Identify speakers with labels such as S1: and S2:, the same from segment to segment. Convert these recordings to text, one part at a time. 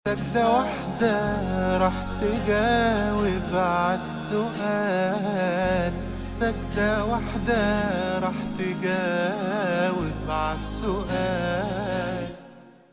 S1: سجدة واحدة راح تجاوب عالسؤال سجدة واحدة راح تجاوب عالسؤال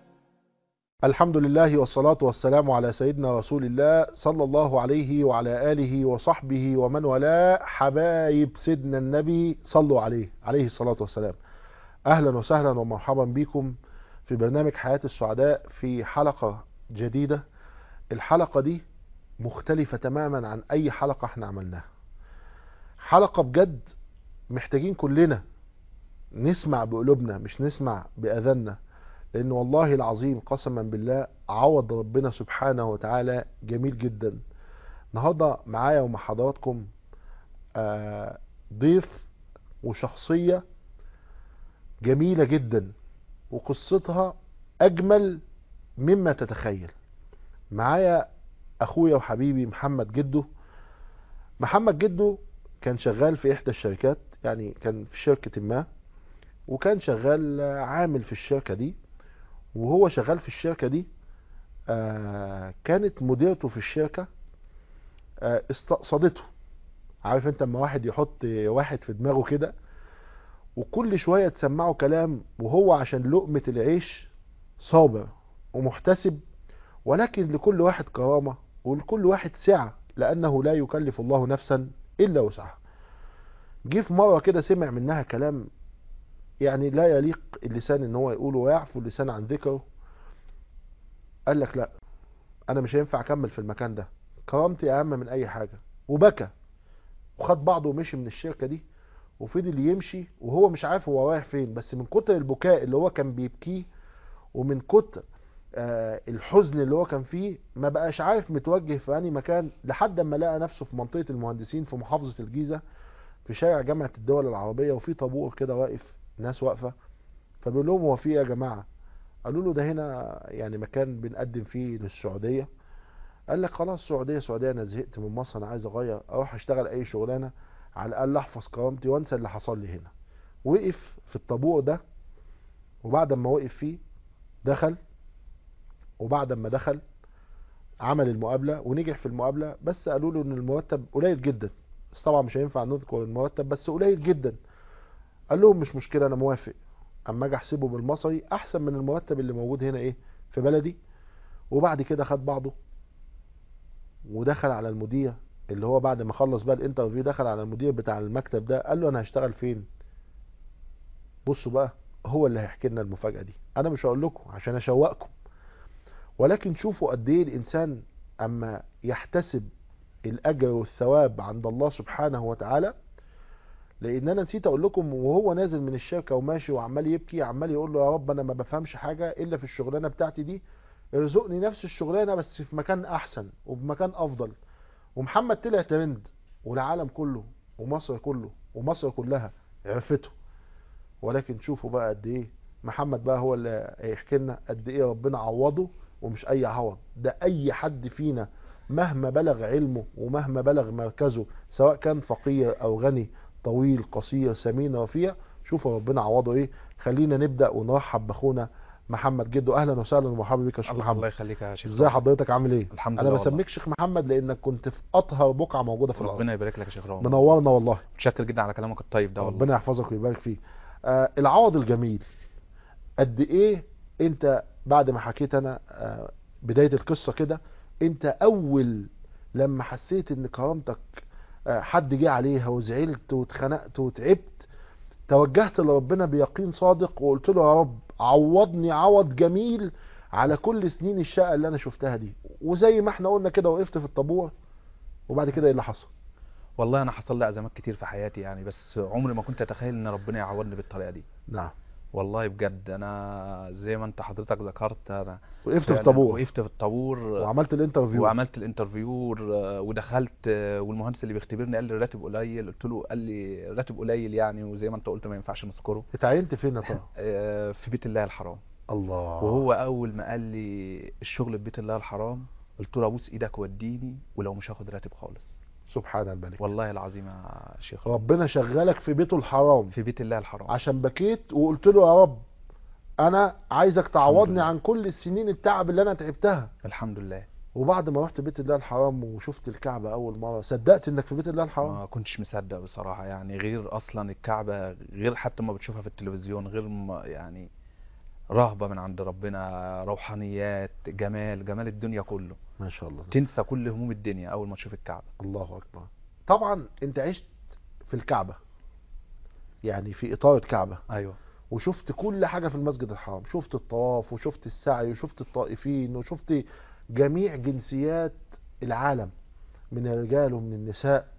S2: الحمد لله والصلاة والسلام على سيدنا رسول الله صلى الله عليه وعلى آله وصحبه ومن والاه حبايب سيدنا النبي صلوا عليه عليه الصلاة والسلام أهلا وسهلا ومرحبا بكم في برنامج حياة السعداء في حلقة جديدة الحلقة دي مختلفة تماما عن أي حلقة احنا عملناها حلقة بجد محتاجين كلنا نسمع بقلوبنا مش نسمع بأذاننا لأن والله العظيم قسما بالله عوض ربنا سبحانه وتعالى جميل جدا النهاردة معايا ومع حضراتكم آه، ضيف وشخصية جميلة جدا وقصتها أجمل مما تتخيل معايا أخويا وحبيبي محمد جدو محمد جدو كان شغال في إحدى الشركات يعني كان في شركة ما وكان شغال عامل في الشركة دي وهو شغال في الشركة دي آه كانت مديرته في الشركة آه استقصدته عارف انت اما واحد يحط واحد في دماغه كده وكل شوية تسمعه كلام وهو عشان لقمة العيش صابر ومحتسب ولكن لكل واحد كرامة ولكل واحد سعة لأنه لا يكلف الله نفسا إلا وسعها جه في مرة كده سمع منها كلام يعني لا يليق اللسان ان هو يقوله ويعفو اللسان عن ذكره قال لك لا انا مش هينفع اكمل في المكان ده كرامتي اهم من اي حاجة وبكى وخد بعضه ومشي من الشركة دي وفضل يمشي وهو مش عارف هو رايح فين بس من كتر البكاء اللي هو كان بيبكيه ومن كتر آه الحزن اللي هو كان فيه ما بقاش عارف متوجه في انهي مكان لحد ما لقى نفسه في منطقة المهندسين في محافظة الجيزة في شارع جامعة الدول العربية وفي طابور كده واقف ناس واقفة فبيقول لهم هو في ايه يا جماعة قالوا له ده هنا يعني مكان بنقدم فيه للسعودية قال لك خلاص سعودية سعودية انا زهقت من مصر انا عايز اغير اروح اشتغل اي شغلانة على الاقل احفظ كرامتي وانسى اللي حصل لي هنا وقف في الطابور ده وبعد ما وقف فيه دخل وبعد ما دخل عمل المقابلة ونجح في المقابلة بس قالوا له ان المرتب قليل جدا بس طبعا مش هينفع نذكر المرتب بس قليل جدا قال لهم مش مشكلة انا موافق اما اجي احسبه بالمصري احسن من المرتب اللي موجود هنا ايه في بلدي وبعد كده خد بعضه ودخل على المدير اللي هو بعد ما خلص بقى الانترفيو دخل على المدير بتاع المكتب ده قال له انا هشتغل فين بصوا بقى هو اللي هيحكي لنا المفاجأة دي انا مش هقول لكم عشان اشوقكم ولكن شوفوا قد ايه الانسان اما يحتسب الاجر والثواب عند الله سبحانه وتعالى لان انا نسيت اقول لكم وهو نازل من الشركه وماشي وعمال يبكي عمال يقول له يا رب انا ما بفهمش حاجه الا في الشغلانه بتاعتي دي ارزقني نفس الشغلانه بس في مكان احسن وبمكان افضل ومحمد طلع ترند والعالم كله ومصر كله ومصر كلها عرفته ولكن شوفوا بقى قد ايه محمد بقى هو اللي هيحكي لنا قد ايه ربنا عوضه ومش اي عوض ده اي حد فينا مهما بلغ علمه ومهما بلغ مركزه سواء كان فقير او غني طويل قصير سمين رفيع شوفوا ربنا عوضه ايه خلينا نبدا ونرحب باخونا محمد جدو اهلا وسهلا ومرحبا بك يا شيخ
S3: الله
S2: محمد
S3: يخليك يا شيخ
S2: ازاي حضرتك عامل ايه
S3: الحمد
S2: انا
S3: لله
S2: بسميك شيخ محمد لانك كنت في اطهر بقعه موجوده في الارض
S3: ربنا يبارك لك يا شيخ رامي
S2: منورنا والله
S3: متشكر جدا على كلامك الطيب ده والله
S2: ربنا يحفظك ويبارك فيك آه العوض الجميل قد ايه انت بعد ما حكيت انا آه بدايه القصه كده انت اول لما حسيت ان كرامتك آه حد جه عليها وزعلت واتخنقت وتعبت توجهت لربنا بيقين صادق وقلت له يا رب عوضني عوض جميل على كل سنين الشقه اللي انا شفتها دي وزي ما احنا قلنا كده وقفت في الطابور وبعد كده ايه اللي حصل
S3: والله انا حصل لي ازمات كتير في حياتي يعني بس عمري ما كنت اتخيل ان ربنا يعوضني بالطريقه دي
S2: نعم
S3: والله بجد انا زي ما انت حضرتك ذكرت انا
S2: وقفت في
S3: فعلاً
S2: الطابور
S3: وقفت في الطابور
S2: وعملت الانترفيو
S3: وعملت الانترفيو آه، ودخلت آه، والمهندس اللي بيختبرني قال لي الراتب قليل قلت له قال لي الراتب قليل يعني وزي ما انت قلت ما ينفعش نذكره
S2: اتعينت فين يا ترى
S3: آه، في بيت الله الحرام
S2: الله
S3: وهو اول ما قال لي الشغل في بيت الله الحرام قلت له ابوس ايدك وديني ولو مش هاخد راتب خالص
S2: سبحان الملك
S3: والله العظيم يا شيخ
S2: ربنا شغلك في بيته الحرام
S3: في بيت الله الحرام
S2: عشان بكيت وقلت له يا رب انا عايزك تعوضني
S3: لله.
S2: عن كل السنين التعب اللي انا تعبتها
S3: الحمد لله
S2: وبعد ما رحت بيت الله الحرام وشفت الكعبة اول مرة صدقت انك في بيت الله الحرام
S3: ما كنتش مصدق بصراحة يعني غير اصلا الكعبة غير حتى ما بتشوفها في التلفزيون غير ما يعني رهبة من عند ربنا روحانيات جمال جمال الدنيا كله
S2: ما شاء الله
S3: تنسى كل هموم الدنيا اول ما تشوف الكعبة
S2: الله اكبر طبعا انت عشت في الكعبة يعني في اطار الكعبة
S3: ايوه
S2: وشفت كل حاجة في المسجد الحرام شفت الطواف وشفت السعي وشفت الطائفين وشفت جميع جنسيات العالم من الرجال ومن النساء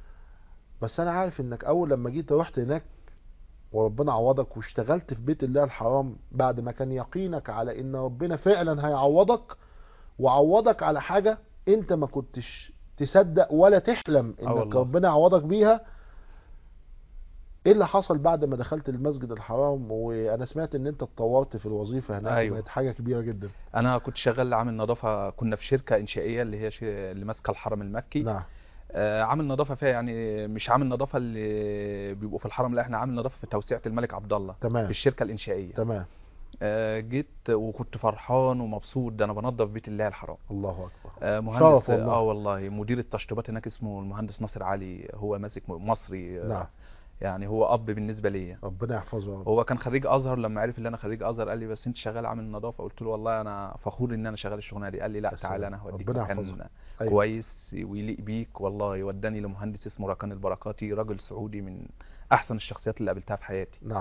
S2: بس انا عارف انك اول لما جيت رحت هناك وربنا عوضك واشتغلت في بيت الله الحرام بعد ما كان يقينك على ان ربنا فعلا هيعوضك وعوضك على حاجة انت ما كنتش تصدق ولا تحلم
S3: آه
S2: انك
S3: والله.
S2: ربنا يعوضك بيها ايه اللي حصل بعد ما دخلت المسجد الحرام وانا سمعت ان انت اتطورت في الوظيفة هناك
S3: أيوة.
S2: بقت حاجة كبيرة جدا
S3: انا كنت شغال عامل نظافة كنا في شركة انشائية اللي هي ش- اللي ماسكة الحرم المكي
S2: نعم
S3: آه، عامل نظافة فيها يعني مش عامل نظافة اللي بيبقوا في الحرم لا احنا عامل نظافة في توسعة الملك عبد الله في
S2: تمام
S3: الشركة الإنشائية
S2: تمام
S3: آه، جيت وكنت فرحان ومبسوط ده انا بنظف بيت الله الحرام
S2: الله اكبر
S3: آه،
S2: شرف
S3: مهندس
S2: والله.
S3: اه والله مدير التشطيبات هناك اسمه المهندس ناصر علي هو ماسك م- مصري آه،
S2: نعم
S3: يعني هو اب بالنسبة ليا
S2: ربنا يحفظه يا رب.
S3: هو كان خريج ازهر لما عرف ان انا خريج ازهر قال لي بس انت شغال عامل نظافه قلت له والله انا فخور ان انا شغال الشغلانه دي قال لي لا
S2: بس
S3: تعالى انا هوديك
S2: ربنا
S3: مكان
S2: يحفظه. أيوة.
S3: كويس ويليق بيك والله وداني لمهندس اسمه راكان البركاتي راجل سعودي من احسن الشخصيات اللي قابلتها في حياتي
S2: نعم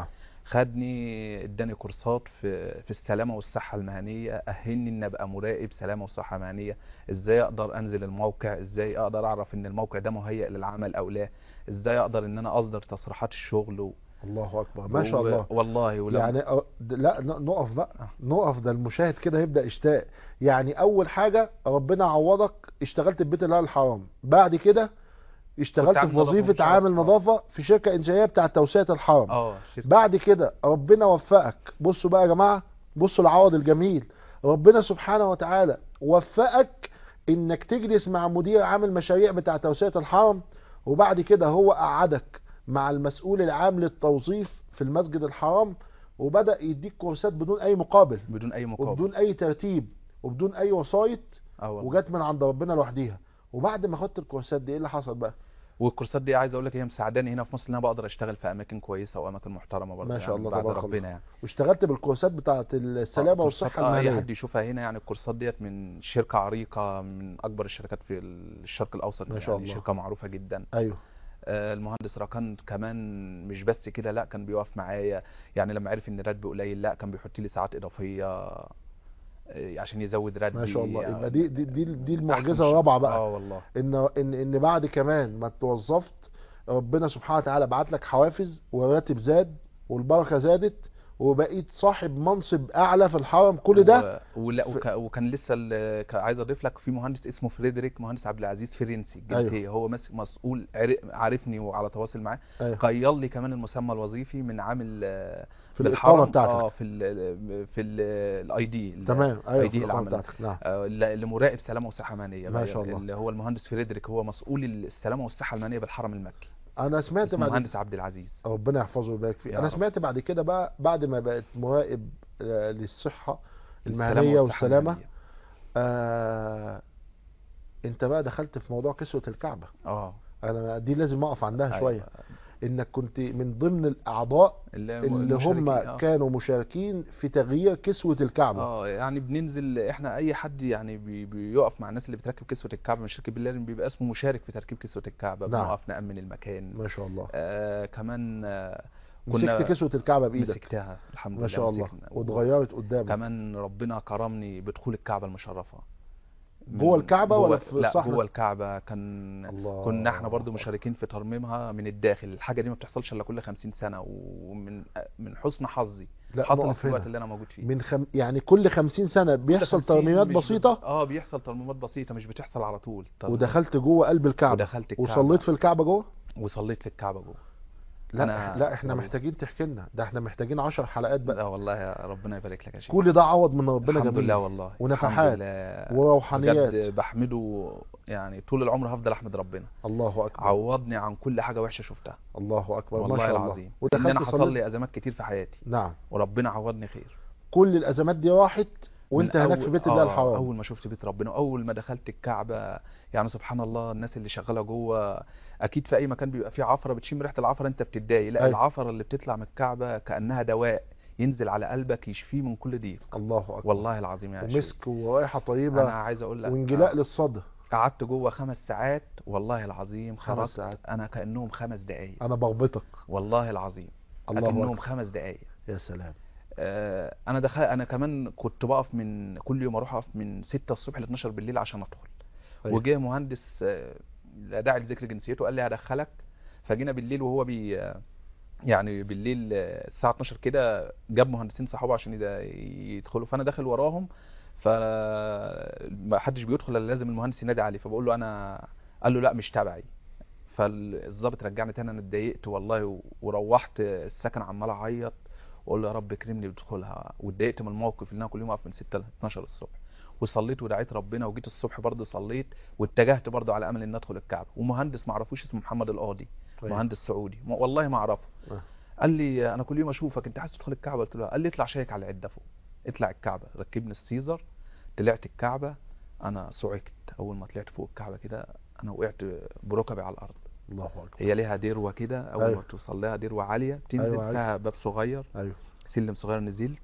S3: خدني اداني كورسات في في السلامه والصحه المهنيه اهلني ان ابقى مراقب سلامه وصحه مهنيه ازاي اقدر انزل الموقع ازاي اقدر اعرف ان الموقع ده مهيئ للعمل او لا ازاي اقدر ان انا اصدر تصريحات الشغل و...
S2: الله اكبر ما شاء
S3: و-
S2: الله
S3: والله ولما
S2: يعني أ- د- لا ن- نقف بقى
S3: آه.
S2: نقف ده المشاهد كده يبدأ يشتاق يعني اول حاجة ربنا عوضك اشتغلت في بيت الله الحرام بعد كده اشتغلت
S3: عامل
S2: في
S3: نظافة
S2: وظيفة
S3: ومشرف.
S2: عامل
S3: آه.
S2: نظافة في شركة انشائية بتاعة توسعة الحرم
S3: اه شركة
S2: بعد كده ربنا وفقك بصوا بقى يا جماعة بصوا العوض الجميل ربنا سبحانه وتعالى وفقك انك تجلس مع مدير عامل مشاريع بتاع توسعة الحرم وبعد كده هو قعدك مع المسؤول العام للتوظيف في المسجد الحرام وبدأ يديك كورسات بدون اي مقابل
S3: بدون اي مقابل
S2: وبدون اي ترتيب وبدون اي وسايط
S3: اه والله.
S2: وجت من عند ربنا لوحديها وبعد ما خدت الكورسات دي ايه اللي حصل بقى
S3: والكورسات دي عايز اقول لك هي مساعداني هنا في مصر ان انا بقدر اشتغل في اماكن كويسه واماكن محترمه برضه
S2: ما شاء
S3: يعني
S2: الله
S3: بعد
S2: تبارك
S3: ربنا
S2: الله.
S3: يعني
S2: واشتغلت بالكورسات بتاعه السلامه
S3: آه، كورسات-
S2: والصحه
S3: آه، اي
S2: المهنيه
S3: حد يشوفها هنا يعني الكورسات ديت من شركه عريقه من اكبر الشركات في الشرق الاوسط
S2: ما شاء
S3: يعني
S2: الله.
S3: شركه معروفه جدا
S2: ايوه
S3: آه، المهندس راكان كمان مش بس كده لا كان بيقف معايا يعني لما عرف ان راتبي قليل لا كان بيحط لي ساعات اضافيه آه، عشان يزود راتبي
S2: ما شاء الله
S3: يعني
S2: يبقى دي دي دي, دي
S3: أحسن
S2: المعجزه
S3: شغل.
S2: الرابعه بقى
S3: اه والله
S2: ان ان ان بعد كمان ما اتوظفت ربنا سبحانه وتعالى بعت لك حوافز والراتب زاد والبركه زادت وبقيت صاحب منصب اعلى في الحرم كل ده
S3: و... ولا
S2: في-
S3: وك... وكان لسه ال... ك- عايز اضيف لك في مهندس اسمه فريدريك مهندس عبد العزيز فرنسي الجنسيه أيوه. هو مس... مسؤول عر... عارفني وعلى تواصل معاه
S2: أيوه.
S3: غير لي كمان المسمى الوظيفي من عامل آه،
S2: في
S3: بالحرم.
S2: الاقامه بتاعتك
S3: اه في ال... في الاي دي
S2: تمام ايوه
S3: اي
S2: في
S3: دي
S2: الاقامه
S3: العمل
S2: بتاعتك نعم
S3: آه، ل- لمراقب سلامه وصحه مهنيه
S2: ما
S3: بقى
S2: شاء الله.
S3: اللي هو المهندس فريدريك هو مسؤول السلامه والصحه المهنيه بالحرم المكي
S2: انا سمعت
S3: اسمه
S2: بعد
S3: المهندس عبد العزيز
S2: ربنا يحفظه ويبارك فيه
S3: يا
S2: انا
S3: رب.
S2: سمعت بعد كده بقى بعد ما بقت مراقب آه، للصحه
S3: السلامة
S2: المهنيه
S3: والصحة
S2: والسلامه
S3: المهنية.
S2: آه انت بقى دخلت في موضوع كسوة الكعبة
S3: اه
S2: انا دي لازم اقف عندها
S3: أيوة.
S2: شوية انك كنت من ضمن الاعضاء
S3: اللي,
S2: اللي هم
S3: المشاركين، آه.
S2: كانوا مشاركين في تغيير كسوة الكعبة
S3: اه يعني بننزل احنا اي حد يعني بي بيقف مع الناس اللي بتركب كسوة الكعبة من شركة بلال بيبقى اسمه مشارك في تركيب كسوة الكعبة
S2: نعم.
S3: بنقف نأمن المكان
S2: ما شاء الله
S3: آه كمان آه
S2: مسكت كسوة الكعبة بايدك
S3: مسكتها الحمد لله
S2: ما شاء الله
S3: مسكنا.
S2: واتغيرت قدامك
S3: كمان ربنا كرمني بدخول الكعبة المشرفة من-
S2: جوه الكعبة
S3: جوه
S2: ولا في
S3: لا
S2: الصحن؟
S3: جوه الكعبة كان
S2: الله
S3: كنا احنا برضو مشاركين في ترميمها من الداخل الحاجة دي ما بتحصلش الا كل 50 سنة ومن من حسن حظي
S2: لا
S3: حصلت
S2: نقف
S3: في الوقت
S2: هنا.
S3: اللي انا موجود فيه
S2: من خم... يعني كل خمسين سنة بيحصل
S3: 50
S2: ترميمات
S3: مش بز-
S2: بسيطة
S3: اه بيحصل ترميمات بسيطة مش بتحصل على طول ترميمات.
S2: ودخلت جوه قلب الكعبة
S3: ودخلت الكعبة
S2: وصليت في الكعبة جوه
S3: وصليت في الكعبة جوه
S2: لا
S3: أنا-
S2: لا احنا
S3: والله.
S2: محتاجين تحكي لنا ده احنا محتاجين عشر حلقات بقى
S3: لا والله يا ربنا يبارك لك يا شيخ
S2: كل ده عوض من ربنا
S3: الحمد
S2: جميل
S3: لله والله
S2: ونفحات
S3: الحمد لله
S2: وروحانيات
S3: بجد بحمده يعني طول العمر هفضل احمد ربنا
S2: الله اكبر
S3: عوضني عن كل حاجة وحشة شفتها
S2: الله اكبر ما
S3: والله
S2: شاء الله
S3: العظيم ان
S2: ودخلت
S3: انا حصل
S2: صليت
S3: لي ازمات كتير في حياتي
S2: نعم
S3: وربنا عوضني خير
S2: كل الازمات دي راحت وانت
S3: من
S2: هناك
S3: أول-
S2: في بيت الله
S3: آه،
S2: الحرام
S3: اول ما شفت بيت ربنا اول ما دخلت الكعبه يعني سبحان الله الناس اللي شغاله جوه اكيد في اي مكان بيبقى فيه عفره بتشم ريحه العفره انت بتتضايق لا
S2: أيوة.
S3: العفره اللي بتطلع من الكعبه كانها دواء ينزل على قلبك يشفيه من كل ضيق
S2: الله اكبر
S3: والله العظيم يا شيخ
S2: ومسك ورائحه
S3: انا
S2: طيبه
S3: عايز اقول لك
S2: وانجلاء
S3: آه،
S2: للصدر
S3: قعدت جوه خمس ساعات والله العظيم
S2: خمس
S3: خرجت
S2: ساعات.
S3: انا كانهم خمس دقايق
S2: انا بغبطك
S3: والله العظيم
S2: الله
S3: كانهم
S2: اكبر
S3: خمس دقايق
S2: يا سلام
S3: آه، انا دخل انا كمان كنت بقف من كل يوم اروح اقف من 6 الصبح ل 12 بالليل عشان ادخل
S2: أيوة.
S3: وجه مهندس آه، لا داعي لذكر جنسيته قال لي هدخلك فجينا بالليل وهو بي آه، يعني بالليل آه، الساعه 12 كده جاب مهندسين صحابه عشان يد- يدخلوا فانا داخل وراهم فما حدش بيدخل الا لازم المهندس ينادي عليه فبقول له انا قال له لا مش تبعي فالظابط رجعني تاني انا اتضايقت والله و- وروحت السكن عمال اعيط واقول له يا رب اكرمني بدخولها واتضايقت من الموقف اللي انا كل يوم اقف من 6 ل 12 الصبح وصليت ودعيت ربنا وجيت الصبح برضه صليت واتجهت برضه على امل ان ادخل الكعبه ومهندس ما اعرفوش اسمه محمد القاضي
S2: أيوة.
S3: مهندس سعودي ما- والله ما اعرفه
S2: آه.
S3: قال لي انا كل يوم اشوفك انت عايز تدخل الكعبه قلت له قال لي اطلع شيك على العده فوق اطلع الكعبه ركبني السيزر طلعت الكعبه انا صعقت اول ما طلعت فوق الكعبه كده انا وقعت بركبي على الارض
S2: الله اكبر
S3: هي ليها دروه كده اول
S2: أيوة.
S3: ما توصل لها دروه عاليه بتنزل
S2: أيوة، عارف.
S3: فيها باب صغير
S2: ايوه
S3: سلم صغير نزلت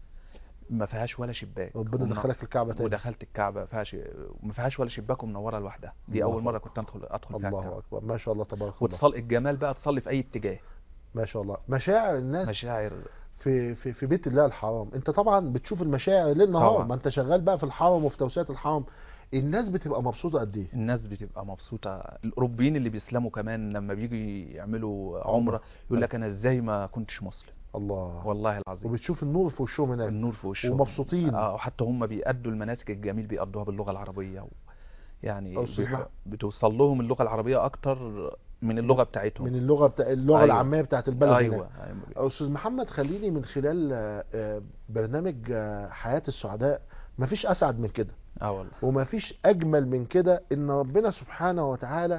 S3: ما فيهاش ولا شباك
S2: ربنا
S3: ومن-
S2: دخلك الكعبه تاني
S3: ودخلت الكعبه فيهاش ما فيهاش ولا شباك ومنوره لوحدها دي
S2: الله
S3: اول مره
S2: أكبر.
S3: كنت ادخل ادخل فيها
S2: الله
S3: الكعبه
S2: اكبر ما شاء الله تبارك الله
S3: وتصل الجمال بقى تصلي في اي اتجاه
S2: ما شاء الله مشاعر الناس
S3: مشاعر
S2: في في في بيت الله الحرام انت طبعا بتشوف المشاعر ليل نهار
S3: طبعا.
S2: ما انت شغال بقى في الحرم وفي توسعه الحرم الناس بتبقى مبسوطه قد ايه
S3: الناس بتبقى مبسوطه الاوروبيين اللي بيسلموا كمان لما بيجوا يعملوا
S2: عمرة.
S3: عمره يقول لك انا ازاي ما كنتش مسلم
S2: الله
S3: والله العظيم
S2: وبتشوف النور في وشهم هناك
S3: النور في وشهم
S2: ومبسوطين.
S3: اه وحتى هم بيأدوا المناسك الجميل بيأدوها باللغه العربيه و... يعني
S2: أستاذ
S3: بيح...
S2: مح-
S3: بتوصل لهم اللغه العربيه اكتر من اللغه بتاعتهم
S2: من اللغه بتاع اللغه
S3: أيوة.
S2: العاميه بتاعت البلد
S3: ايوه,
S2: هناك.
S3: أيوة.
S2: استاذ محمد خليني من خلال آه، آه، برنامج آه، حياه السعداء مفيش اسعد من كده
S3: اه والله
S2: ومفيش اجمل من كده ان ربنا سبحانه وتعالى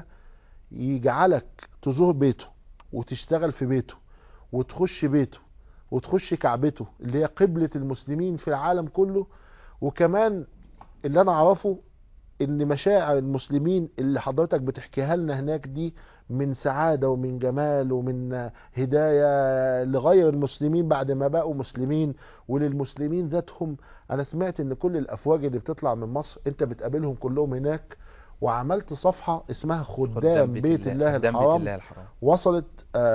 S2: يجعلك تزور بيته وتشتغل في بيته وتخش بيته وتخش كعبته اللي هي قبلة المسلمين في العالم كله وكمان اللي انا اعرفه ان مشاعر المسلمين اللي حضرتك بتحكيها لنا هناك دي من سعادة ومن جمال ومن هداية لغير المسلمين بعد ما بقوا مسلمين وللمسلمين ذاتهم انا سمعت ان كل الافواج اللي بتطلع من مصر انت بتقابلهم كلهم هناك وعملت صفحة اسمها خدام بيت الله
S3: خدام بيت
S2: الحرام
S3: الله الحرام
S2: وصلت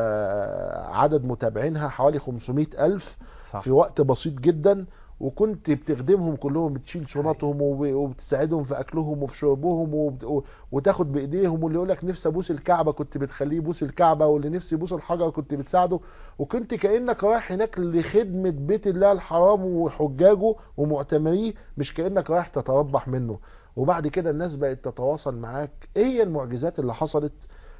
S2: آه، عدد متابعينها حوالي 500 ألف
S3: صح
S2: في وقت بسيط جدا وكنت بتخدمهم كلهم بتشيل شنطهم وب- وبتساعدهم في اكلهم وفي شربهم وبت- و- وتاخد بايديهم واللي يقول لك نفسي ابوس الكعبه كنت بتخليه يبوس الكعبه واللي نفسي يبوس الحجر كنت بتساعده وكنت كانك رايح هناك لخدمه بيت الله الحرام وحجاجه ومعتمريه مش كانك رايح تتربح منه وبعد كده الناس بقت تتواصل معاك ايه هي المعجزات اللي حصلت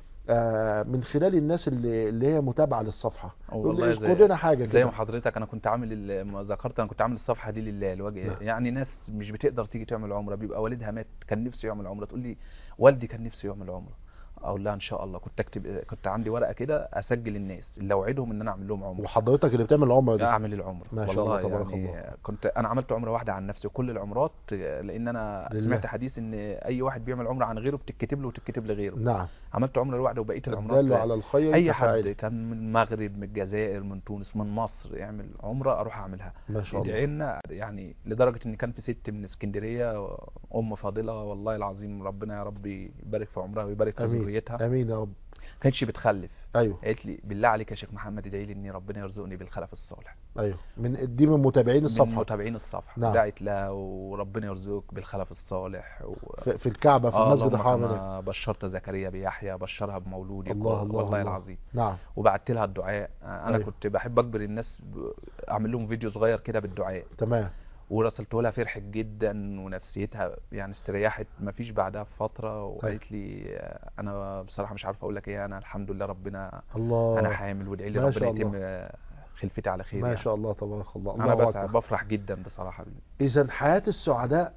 S2: آه، من خلال الناس اللي اللي هي متابعه للصفحه
S3: والله
S2: اذكر
S3: زي
S2: لنا حاجه
S3: زي
S2: كده
S3: ما حضرتك انا كنت عامل ال- ما ذكرت انا كنت عامل الصفحه دي لله لوجه
S2: نعم.
S3: يعني ناس مش بتقدر تيجي تعمل عمره بيبقى والدها مات كان نفسه يعمل عمره تقول لي والدي كان نفسه يعمل عمره اقول لها ان شاء الله كنت اكتب كنت عندي ورقه كده اسجل الناس اللي اوعدهم ان انا اعمل لهم عمره
S2: وحضرتك اللي بتعمل العمره دي
S3: اعمل العمره
S2: ما شاء الله
S3: والله
S2: تبارك
S3: يعني
S2: الله.
S3: كنت انا عملت عمره واحده عن نفسي وكل العمرات لان انا
S2: لله.
S3: سمعت حديث ان اي واحد بيعمل عمره عن غيره بتتكتب له وتتكتب لغيره
S2: نعم
S3: عملت عمره لوحده وبقيه العمرات
S2: الدال على الخير
S3: اي حد
S2: كفاعله.
S3: كان من المغرب من الجزائر من تونس من مصر يعمل عمره اروح اعملها
S2: ما شاء الله
S3: يدعي لنا يعني لدرجه ان كان في ست من اسكندريه ام فاضله والله العظيم ربنا يا رب يبارك في عمرها ويبارك في
S2: امين
S3: ذريتها
S2: امين يا رب
S3: كانتش بتخلف
S2: ايوه
S3: قالت لي بالله عليك يا شيخ محمد ادعي لي ان ربنا يرزقني بالخلف الصالح
S2: ايوه من دي من متابعين
S3: من
S2: الصفحه
S3: متابعين الصفحه
S2: نعم.
S3: دعت لها وربنا يرزقك بالخلف الصالح و...
S2: في, في الكعبه في
S3: آه
S2: المسجد
S3: اللهم
S2: الحرام هناك
S3: كما بشرت زكريا بيحيى بشرها بمولود
S2: الله
S3: يقول
S2: الله
S3: والله
S2: الله.
S3: العظيم
S2: نعم
S3: وبعت لها الدعاء انا
S2: أيوة.
S3: كنت بحب اجبر الناس ب... اعمل لهم فيديو صغير كده بالدعاء
S2: تمام
S3: ورسلته لها فرحت جدا ونفسيتها يعني استريحت ما فيش بعدها بفتره وقالت لي آه، انا بصراحه مش عارف اقول لك ايه انا الحمد لله ربنا
S2: الله
S3: انا حامل وادعي لي
S2: ما
S3: ربنا
S2: شاء
S3: يتم
S2: الله.
S3: آه، خلفتي على خير
S2: ما
S3: يعني.
S2: شاء الله تبارك الله
S3: انا
S2: الله
S3: بس
S2: اكبر
S3: بفرح جدا بصراحه
S2: اذا حياه السعداء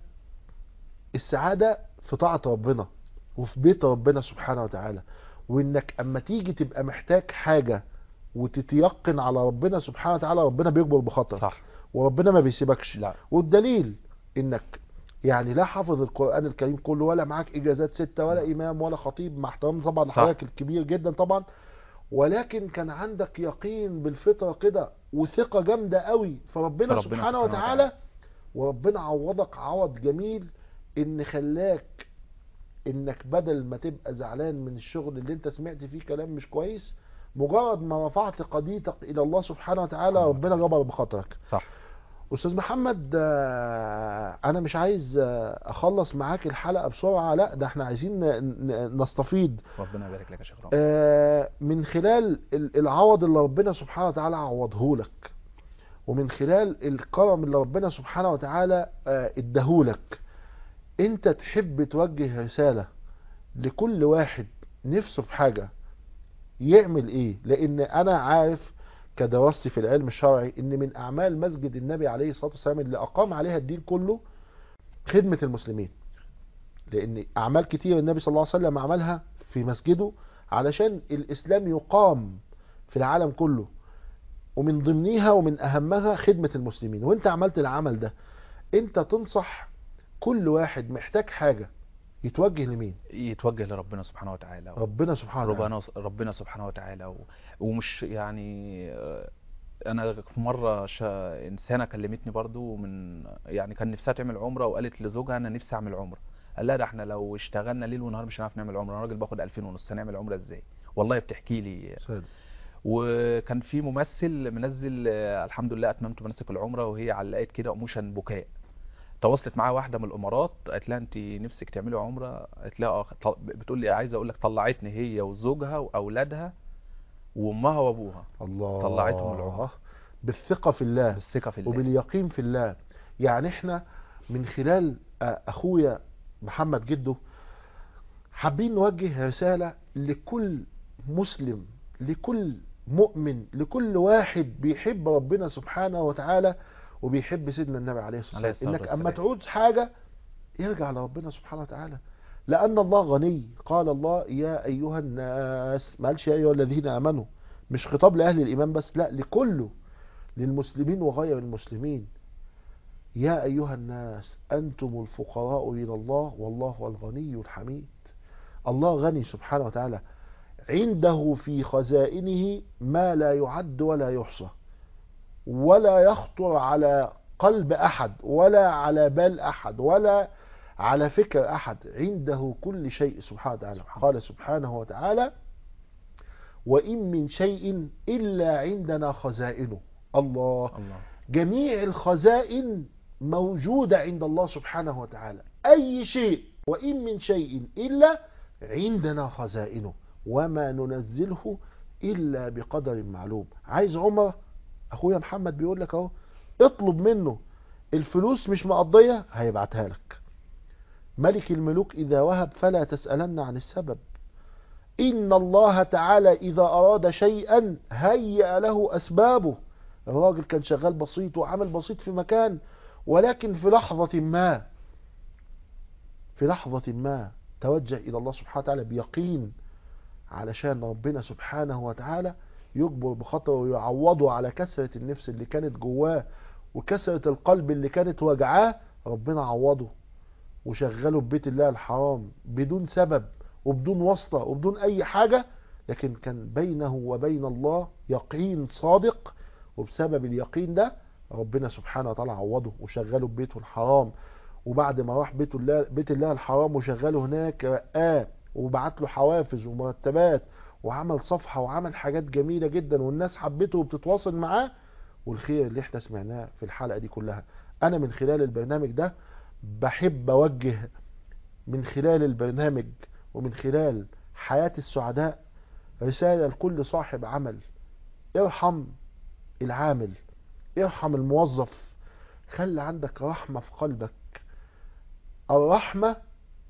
S2: السعاده في طاعه ربنا وفي بيت ربنا سبحانه وتعالى وانك اما تيجي تبقى محتاج حاجه وتتيقن على ربنا سبحانه وتعالى ربنا بيكبر بخطر
S3: صح
S2: وربنا ما بيسيبكش
S3: لا
S2: والدليل انك يعني لا حافظ القرآن الكريم كله ولا معاك اجازات ستة ولا امام ولا خطيب مع احترام طبعا
S3: صح.
S2: لحضرتك الكبير جدا طبعا ولكن كان عندك يقين بالفطرة كده وثقة جامدة قوي فربنا
S3: فربنا
S2: سبحانه
S3: سبحانه
S2: وتعالى
S3: وتعالى.
S2: وربنا عوضك عوض جميل ان خلاك انك بدل ما تبقى زعلان من الشغل اللي انت سمعت فيه كلام مش كويس مجرد ما رفعت قضيتك الى الله سبحانه وتعالى ربنا جبر بخاطرك
S3: صح
S2: استاذ محمد آه، انا مش عايز آه، اخلص معاك الحلقة بسرعة لا ده احنا عايزين ن- ن- نستفيد
S3: ربنا يبارك لك يا شيخ رامي
S2: آه، من خلال ال- العوض اللي ربنا سبحانه وتعالى عوضه لك ومن خلال الكرم اللي ربنا سبحانه وتعالى آه، اداهولك انت تحب توجه رسالة لكل واحد نفسه في حاجة يعمل ايه لان انا عارف كدراستي في العلم الشرعي ان من اعمال مسجد النبي عليه الصلاة والسلام اللي اقام عليها الدين كله خدمة المسلمين لان اعمال كتير النبي صلى الله عليه وسلم عملها في مسجده علشان الاسلام يقام في العالم كله ومن ضمنها ومن اهمها خدمة المسلمين وانت عملت العمل ده انت تنصح كل واحد محتاج حاجة يتوجه لمين
S3: يتوجه لربنا سبحانه وتعالى
S2: ربنا سبحانه وتعالى
S3: ربنا ربنا سبحانه وتعالى و... ومش يعني آه، انا في مره شا... انسانه كلمتني برضو من يعني كان نفسها تعمل عمره وقالت لزوجها انا نفسي اعمل عمره قال لها ده احنا لو اشتغلنا ليل ونهار مش هنعرف نعمل عمره انا راجل باخد 2000 ونص هنعمل عمره ازاي والله بتحكي لي
S2: سيد.
S3: وكان في ممثل منزل آه، الحمد لله اتممت مناسك العمره وهي علقت كده ايموشن بكاء تواصلت معاها واحده من الامارات قالت لها انت نفسك تعملي عمره قالت لها اه ط- بتقول لي عايزه اقول لك طلعتني هي وزوجها واولادها وامها وابوها
S2: الله
S3: طلعتهم العمر.
S2: بالثقة في الله
S3: بالثقه في الله
S2: وباليقين في الله يعني احنا من خلال آه، اخويا محمد جده حابين نوجه رسالة لكل مسلم لكل مؤمن لكل واحد بيحب ربنا سبحانه وتعالى وبيحب سيدنا النبي عليه الصلاة
S3: عليه
S2: والسلام
S3: الصلاة
S2: انك اما
S3: والسلام.
S2: تعوز حاجة يرجع لربنا سبحانه وتعالى لأن الله غني قال الله يا أيها الناس ما قالش يا أيها الذين آمنوا مش خطاب لأهل الإيمان بس لا لكله للمسلمين وغير المسلمين يا أيها الناس أنتم الفقراء إلى الله والله هو الغني الحميد الله غني سبحانه وتعالى عنده في خزائنه ما لا يعد ولا يحصى ولا يخطر على قلب أحد ولا على بال أحد ولا على فكر أحد عنده كل شيء سبحانه وتعالى قال سبحانه وتعالى وإن من شيء إلا عندنا خزائنه الله
S3: الله
S2: جميع الخزائن موجودة عند الله سبحانه وتعالى أي شيء وإن من شيء إلا عندنا خزائنه وما ننزله إلا بقدر معلوم عايز عمر أخويا محمد بيقول لك أهو اطلب منه الفلوس مش مقضية هيبعتها لك ملك الملوك إذا وهب فلا تسألن عن السبب إن الله تعالى إذا أراد شيئا هيأ له أسبابه الراجل كان شغال بسيط وعمل بسيط في مكان ولكن في لحظة ما في لحظة ما توجه إلى الله سبحانه وتعالى بيقين علشان ربنا سبحانه وتعالى يجبر بخطره ويعوضه على كسرة النفس اللي كانت جواه وكسرة القلب اللي كانت وجعاه ربنا عوضه وشغله في بيت الله الحرام بدون سبب وبدون واسطة وبدون أي حاجة لكن كان بينه وبين الله يقين صادق وبسبب اليقين ده ربنا سبحانه وتعالى عوضه وشغله في بيته الحرام وبعد ما راح بيت الله بيت الله الحرام وشغله هناك رقاه وبعت له حوافز ومرتبات وعمل صفحة وعمل حاجات جميلة جدا والناس حبته وبتتواصل معاه والخير اللي احنا سمعناه في الحلقة دي كلها انا من خلال البرنامج ده بحب اوجه من خلال البرنامج ومن خلال حياة السعداء رسالة لكل صاحب عمل ارحم العامل ارحم الموظف خلي عندك رحمة في قلبك الرحمة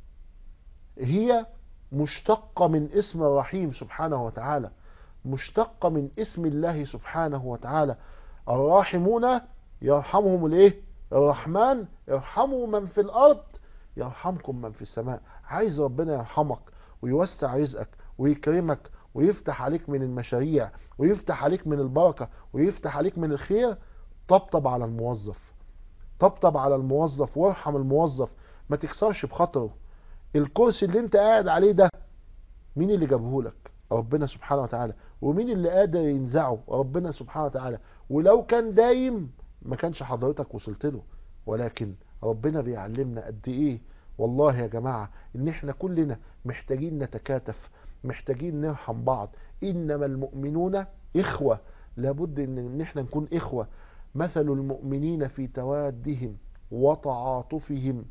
S2: هي مشتقة من اسم الرحيم سبحانه وتعالى مشتقة من اسم الله سبحانه وتعالى الراحمون يرحمهم الايه الرحمن يرحموا من في الارض يرحمكم من في السماء عايز ربنا يرحمك ويوسع رزقك ويكرمك ويفتح عليك من المشاريع ويفتح عليك من البركة ويفتح عليك من الخير طبطب على الموظف طبطب على الموظف وارحم الموظف ما تكسرش بخاطره الكرسي اللي انت قاعد عليه ده مين اللي جابه لك ربنا سبحانه وتعالى ومين اللي قادر ينزعه ربنا سبحانه وتعالى ولو كان دايم ما كانش حضرتك وصلت له ولكن ربنا بيعلمنا قد ايه والله يا جماعة ان احنا كلنا محتاجين نتكاتف محتاجين نرحم بعض انما المؤمنون اخوة لابد ان إن احنا نكون اخوة مثل المؤمنين في توادهم وتعاطفهم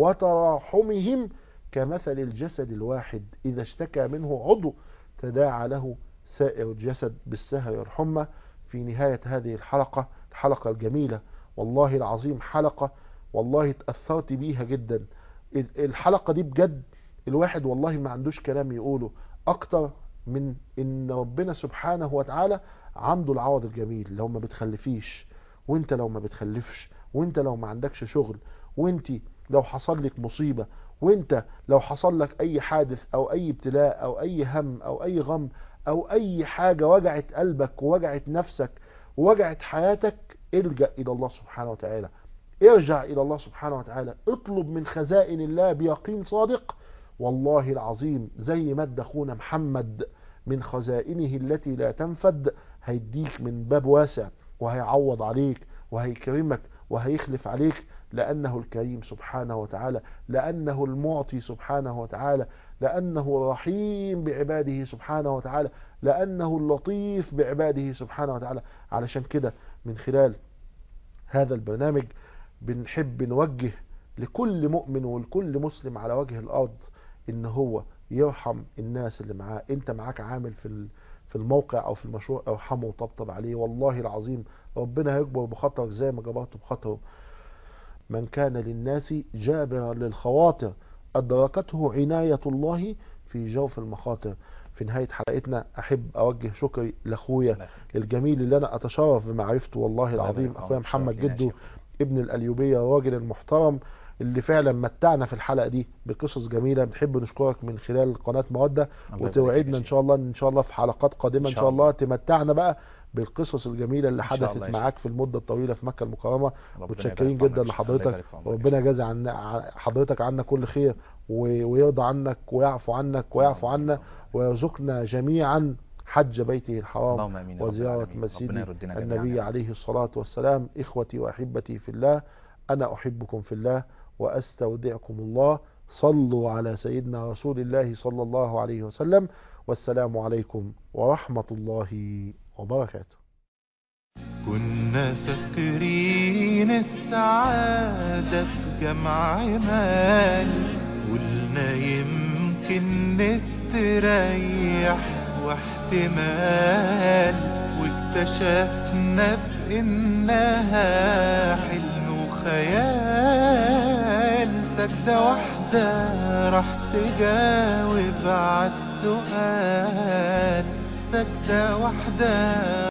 S2: وتراحمهم كمثل الجسد الواحد اذا اشتكى منه عضو تداعى له سائر الجسد بالسهر والحمى في نهاية هذه الحلقة الحلقة الجميلة والله العظيم حلقة والله اتأثرت بيها جدا ال- الحلقة دي بجد الواحد والله ما عندوش كلام يقوله اكتر من ان ربنا سبحانه وتعالى عنده العوض الجميل لو ما بتخلفيش وانت لو ما بتخلفش وانت لو ما عندكش شغل وانت لو حصل لك مصيبة وانت لو حصل لك اي حادث او اي ابتلاء او اي هم او اي غم او اي حاجة وجعت قلبك ووجعت نفسك ووجعت حياتك الجأ الى الله سبحانه وتعالى ارجع الى الله سبحانه وتعالى اطلب من خزائن الله بيقين صادق والله العظيم زي ما ادى اخونا محمد من خزائنه التي لا تنفد هيديك من باب واسع وهيعوض عليك وهيكرمك وهيخلف عليك لأنه الكريم سبحانه وتعالى لأنه المعطي سبحانه وتعالى لأنه الرحيم بعباده سبحانه وتعالى لأنه اللطيف بعباده سبحانه وتعالى علشان كده من خلال هذا البرنامج بنحب نوجه لكل مؤمن ولكل مسلم على وجه الأرض إن هو يرحم الناس اللي معاه انت معاك عامل في ال- في الموقع او في المشروع ارحمه وطبطب عليه والله العظيم ربنا هيكبر بخاطرك زي ما جبرته بخاطره من كان للناس جابرا للخواطر أدركته عناية الله في جوف المخاطر في نهاية حلقتنا أحب أوجه شكري لأخويا
S3: الله يخليك.
S2: الجميل اللي أنا أتشرف بمعرفته والله
S3: الله
S2: العظيم
S3: يبارك في
S2: أخويا
S3: عمرك.
S2: محمد
S3: شرف لينا يا
S2: جدو
S3: شيخ.
S2: ابن الأليوبية الراجل المحترم اللي فعلا متعنا في الحلقة دي بقصص جميلة بنحب نشكرك من خلال قناة مودة
S3: الله يبارك فيك يا
S2: وتوعدنا ان
S3: شيخ.
S2: شاء الله ان شاء الله في حلقات قادمة ان
S3: إن
S2: شاء
S3: شاء
S2: الله
S3: الله.
S2: تمتعنا بقى بالقصص الجميلة اللي
S3: إن شاء الله
S2: حدثت
S3: يا
S2: معاك في المدة الطويلة في مكة المكرمة
S3: ربنا
S2: متشكرين
S3: يبارك في
S2: جدا
S3: عمرك.
S2: لحضرتك
S3: الله يبارك في عمرك.
S2: وربنا يجازي عن ع- حضرتك عنا كل خير و- ويرضى عنك ويعفو عنك ويعفو
S3: اللهم آمين.
S2: عنا ويرزقنا جميعا حج بيته الحرام
S3: اللهم آمين يا رب
S2: وزيارة
S3: العالمين.
S2: مسجد
S3: ربنا يردنا جميعاً
S2: النبي
S3: يا رب.
S2: عليه الصلاة والسلام إخوتي وأحبتي في الله أنا أحبكم في الله وأستودعكم الله صلوا على سيدنا رسول الله صلى الله عليه وسلم والسلام عليكم ورحمة الله وبركاته
S1: كنا فاكرين السعادة في جمع مال قلنا يمكن نستريح واحتمال واكتشفنا بإنها حلم وخيال سجدة واحدة راح تجاوب عالسؤال سجدة واحدة